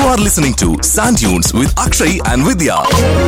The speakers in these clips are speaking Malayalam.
are listening to Sand Dunes with Akshay and Vidya.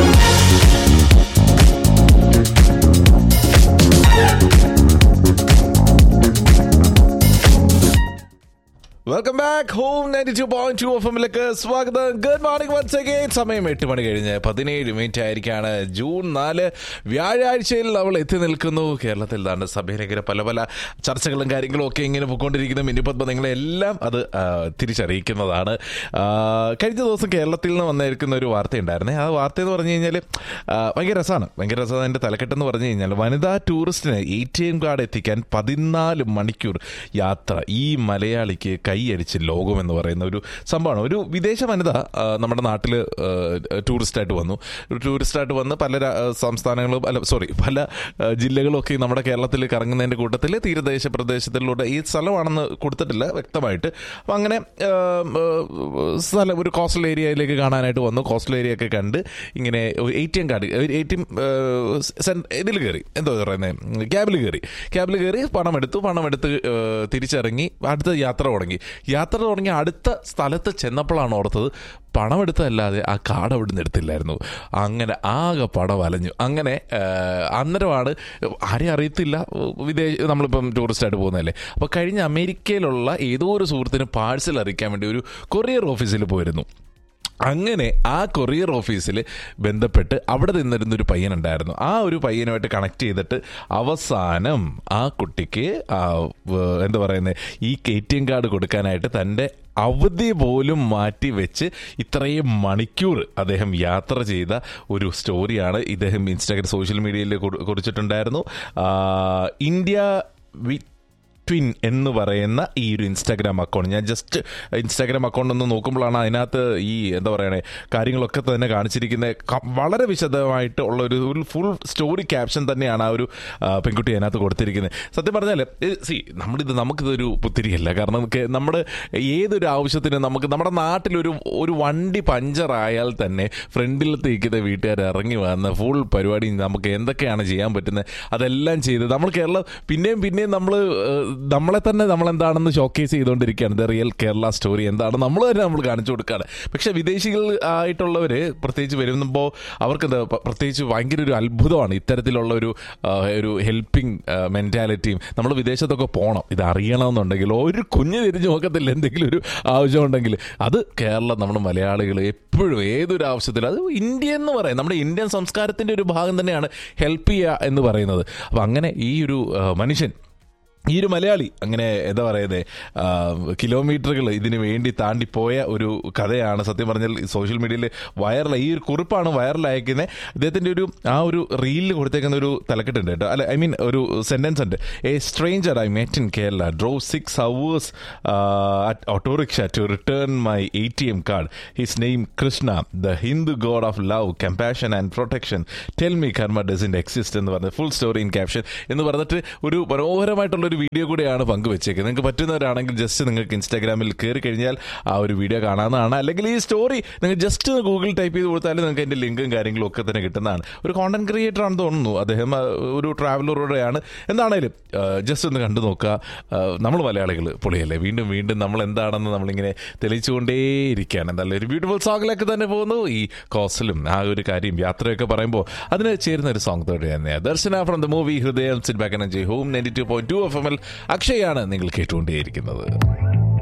Welcome back home ninety two point two F എമ്മിലേക്ക് സ്വാഗതം ഗുഡ് മോർണിംഗ് വൺസ് അഗൈൻ സമയം എട്ട് മണി കഴിഞ്ഞ് പതിനേഴ് മിനിറ്റ് ആയിരിക്കാണ് ജൂൺ നാല് വ്യാഴാഴ്ചയിൽ നമ്മൾ എത്തി നിൽക്കുന്നു കേരളത്തിൽ താണ്ട് സഭയിലെങ്കിലും പല പല ചർച്ചകളും കാര്യങ്ങളും ഒക്കെ ഇങ്ങനെ പോയിക്കൊണ്ടിരിക്കുന്ന മിനിപ്പത്മ നിങ്ങളെല്ലാം അത് ആ, തിരിച്ചറിയിക്കുന്നതാണ് ആ, കഴിഞ്ഞ ദിവസം കേരളത്തിൽ നിന്ന് വന്നിരിക്കുന്ന ഒരു വാർത്തയുണ്ടായിരുന്നേ ആ വാർത്ത എന്ന് പറഞ്ഞു കഴിഞ്ഞാൽ ഭയങ്കര രസമാണ് ഭയങ്കര രസമാണ് അതിൻ്റെ തലക്കെട്ടെന്ന് പറഞ്ഞു കഴിഞ്ഞാൽ വനിതാ ടൂറിസ്റ്റിന് എ ടി എം കാർഡ് എത്തിക്കാൻ പതിനാല് മണിക്കൂർ യാത്ര ഈ മലയാളിക്ക് കൈയടിച്ച് ലോകം എന്ന് പറയുന്ന ഒരു സംഭവമാണ് ഒരു വിദേശ വനിത ആ, നമ്മുടെ നാട്ടിൽ ടൂറിസ്റ്റായിട്ട് വന്നു ഒരു ടൂറിസ്റ്റായിട്ട് വന്ന് പല രാ- ആ, സംസ്ഥാനങ്ങളും അല്ല സോറി പല ആ, ജില്ലകളും ഒക്കെ നമ്മുടെ കേരളത്തിൽ കറങ്ങുന്നതിൻ്റെ കൂട്ടത്തിൽ തീരദേശ പ്രദേശത്തിലൂടെ ഈ സ്ഥലമാണെന്ന് കൊടുത്തിട്ടില്ല വ്യക്തമായിട്ട് അപ്പം അങ്ങനെ ആ, ആ, സ്ഥലം ഒരു കോസ്റ്റൽ ഏരിയയിലേക്ക് കാണാനായിട്ട് വന്നു കോസ്റ്റൽ ഏരിയ ഒക്കെ കണ്ട് ഇങ്ങനെ A T M card A T M ഇതിൽ കയറി എന്തോ പറയുന്നത് ക്യാബിൽ കയറി ക്യാബിൽ കയറി പണം എടുത്തു പണം എടുത്ത് ആ, തിരിച്ചിറങ്ങി അടുത്ത യാത്ര തുടങ്ങി യാത്ര തുടങ്ങി അടുത്ത സ്ഥലത്ത് ചെന്നപ്പോഴാണ് ഓർത്തത് പണം എടുത്തതല്ലാതെ ആ കാർഡ് അവിടെ നിന്ന് എടുത്തില്ലായിരുന്നു അങ്ങനെ ആകെ പടം വലഞ്ഞു അങ്ങനെ ആ, അന്നേരമാണ് ആരെയും അറിയത്തില്ല വിദേശ നമ്മളിപ്പം ടൂറിസ്റ്റായിട്ട് പോകുന്നതല്ലേ അപ്പോൾ കഴിഞ്ഞ അമേരിക്കയിലുള്ള ഏതോ ഒരു സുഹൃത്തിന് പാഴ്സൽ അറിയിക്കാൻ വേണ്ടി ഒരു കൊറിയർ ഓഫീസിൽ പോയിരുന്നു അങ്ങനെ ആ കൊറിയർ ഓഫീസിൽ ബന്ധപ്പെട്ട് അവിടെ നിന്നിരുന്ന ഒരു പയ്യനുണ്ടായിരുന്നു ആ ഒരു പയ്യനുമായിട്ട് കണക്ട് ചെയ്തിട്ട് അവസാനം ആ കുട്ടിക്ക് ആ, വ- എന്താ പറയുന്നത് ഈ എ ടി എം കാർഡ് കൊടുക്കാനായിട്ട് തൻ്റെ അവധി പോലും മാറ്റി വെച്ച് ഇത്രയും മണിക്കൂർ അദ്ദേഹം യാത്ര ചെയ്ത ഒരു സ്റ്റോറിയാണ് ഇദ്ദേഹം ഇൻസ്റ്റാഗ്രാം സോഷ്യൽ മീഡിയയിൽ കുറി- കുറിച്ചിട്ടുണ്ടായിരുന്നു ആ, ഇന്ത്യ വി ട്വിൻ എന്ന് പറയുന്ന ഈ ഒരു ഇൻസ്റ്റാഗ്രാം അക്കൗണ്ട് ഞാൻ ജസ്റ്റ് ഇൻസ്റ്റാഗ്രാം അക്കൗണ്ട് ഒന്ന് നോക്കുമ്പോഴാണ് അതിനകത്ത് ഈ എന്താ പറയണേ കാര്യങ്ങളൊക്കെ തന്നെ കാണിച്ചിരിക്കുന്ന ക- വളരെ വിശദമായിട്ട് ഉള്ള ഒരു ഒരു ഫുൾ സ്റ്റോറി ക്യാപ്ഷൻ തന്നെയാണ് ആ ഒരു ആ, പെൺകുട്ടി അതിനകത്ത് കൊടുത്തിരിക്കുന്നത് സത്യം പറഞ്ഞാൽ സി നമ്മളിത് നമുക്കിതൊരു പുത്തിരിയല്ല കാരണം നമുക്ക് നമ്മുടെ ഏതൊരു ആവശ്യത്തിന് നമുക്ക് നമ്മുടെ നാട്ടിലൊരു ഒരു വണ്ടി പഞ്ചറായാൽ തന്നെ ഫ്രണ്ടിലത്തെ ഇരിക്കുന്ന വീട്ടുകാർ ഇറങ്ങി വന്ന ഫുൾ പരിപാടി നമുക്ക് എന്തൊക്കെയാണ് ചെയ്യാൻ പറ്റുന്നത് അതെല്ലാം ചെയ്ത് നമ്മൾ കേരളം പിന്നെയും പിന്നെയും നമ്മൾ നമ്മളെ തന്നെ നമ്മൾ എന്താണെന്ന് ഷോക്കേസ് ചെയ്തുകൊണ്ടിരിക്കുകയാണ് ദ റിയൽ കേരള സ്റ്റോറി എന്താണ് നമ്മൾ തന്നെ നമ്മൾ കാണിച്ചു കൊടുക്കുകയാണ് പക്ഷേ വിദേശികൾ ആയിട്ടുള്ളവർ പ്രത്യേകിച്ച് വരുമ്പോൾ അവർക്ക് എന്താ പ- പ്രത്യേകിച്ച് ഭയങ്കര ഒരു അത്ഭുതമാണ് ഇത്തരത്തിലുള്ള ഒരു ആ, ഒരു ഹെൽപ്പിംഗ് മെൻറ്റാലിറ്റിയും നമ്മൾ വിദേശത്തൊക്കെ പോകണം ഇത് അറിയണമെന്നുണ്ടെങ്കിൽ ഒരു കുഞ്ഞ് തിരിഞ്ഞു നോക്കത്തില്ല എന്തെങ്കിലും ഒരു ആവശ്യമുണ്ടെങ്കിൽ അത് കേരളം നമ്മുടെ മലയാളികൾ എപ്പോഴും ഏതൊരു ആവശ്യത്തിലും അത് ഇന്ത്യ എന്ന് പറയും നമ്മുടെ ഇന്ത്യൻ സംസ്കാരത്തിൻ്റെ ഒരു ഭാഗം തന്നെയാണ് ഹെൽപ്പ് ചെയ്യുക എന്ന് പറയുന്നത് അപ്പം അങ്ങനെ ഈ ഒരു ആ, മനുഷ്യൻ ഈ ഒരു മലയാളി അങ്ങനെ എന്താ പറയുന്നത് കിലോമീറ്ററുകൾ ഇതിന് വേണ്ടി താണ്ടിപ്പോയ ഒരു കഥയാണ് സത്യം പറഞ്ഞാൽ സോഷ്യൽ മീഡിയയിൽ വൈറൽ ഈ ഒരു കുറിപ്പാണ് വൈറലായിരിക്കുന്നത് അദ്ദേഹത്തിൻ്റെ ഒരു ആ ഒരു റീലിൽ കൊടുത്തേക്കുന്ന ഒരു തലക്കെട്ടുണ്ട് കേട്ടോ അല്ല ഐ മീൻ ഒരു സെൻറ്റൻസ് ഉണ്ട് a stranger I met in Kerala drove six hours at auto rickshaw to return my A T M card his name Krishna the Hindu god of love compassion and protection tell me karma doesn't exist എന്ന് പറഞ്ഞ ഫുൾ സ്റ്റോറി ഇൻ ക്യാപ്ഷൻ എന്ന് പറഞ്ഞിട്ട് ഒരു മനോഹരമായിട്ടുള്ള ഒരു വീഡിയോ കൂടെയാണ് പങ്കുവെച്ചേക്കുന്നത് നിങ്ങൾക്ക് പറ്റുന്നവരാണെങ്കിൽ ജസ്റ്റ് നിങ്ങൾക്ക് ഇൻസ്റ്റാഗ്രാമിൽ കയറി കഴിഞ്ഞാൽ ആ ഒരു വീഡിയോ കാണാവുന്നതാണ് അല്ലെങ്കിൽ ഈ സ്റ്റോറി നിങ്ങൾ ജസ്റ്റ് ഗൂഗിൾ ടൈപ്പ് ചെയ്ത് കൊടുത്താലും നിങ്ങൾക്ക് അതിൻ്റെ ലിങ്കും കാര്യങ്ങളും ഒക്കെ തന്നെ കിട്ടുന്നതാണ് ഒരു കോണ്ടന്റ് ക്രിയേറ്റർ ആണെന്ന് തോന്നുന്നു അദ്ദേഹം ആ, ഒരു ട്രാവലറുടെയാണ് എന്താണേലും ജസ്റ്റ് ഒന്ന് കണ്ടു നോക്കുക നമ്മൾ മലയാളികൾ പൊളിയല്ലേ വീണ്ടും വീണ്ടും നമ്മൾ എന്താണെന്ന് നമ്മളിങ്ങനെ തെളിയിച്ചുകൊണ്ടേയിരിക്കുകയാണ് എന്തായാലും ഒരു ബ്യൂട്ടിഫുൾ സോങ്ങിലേക്ക് തന്നെ പോകുന്നു ഈ കോസ്റ്റലും ആ ഒരു കാര്യം യാത്രയൊക്കെ പറയുമ്പോൾ അതിന് ചേരുന്ന ഒരു സോങ് തോടെ തന്നെയാണ് Darshana from the movie Hridayam sit back home ninety two point two F എമ്മിൽ അക്ഷയാണ് നിങ്ങൾ കേട്ടുകൊണ്ടേയിരിക്കുന്നത്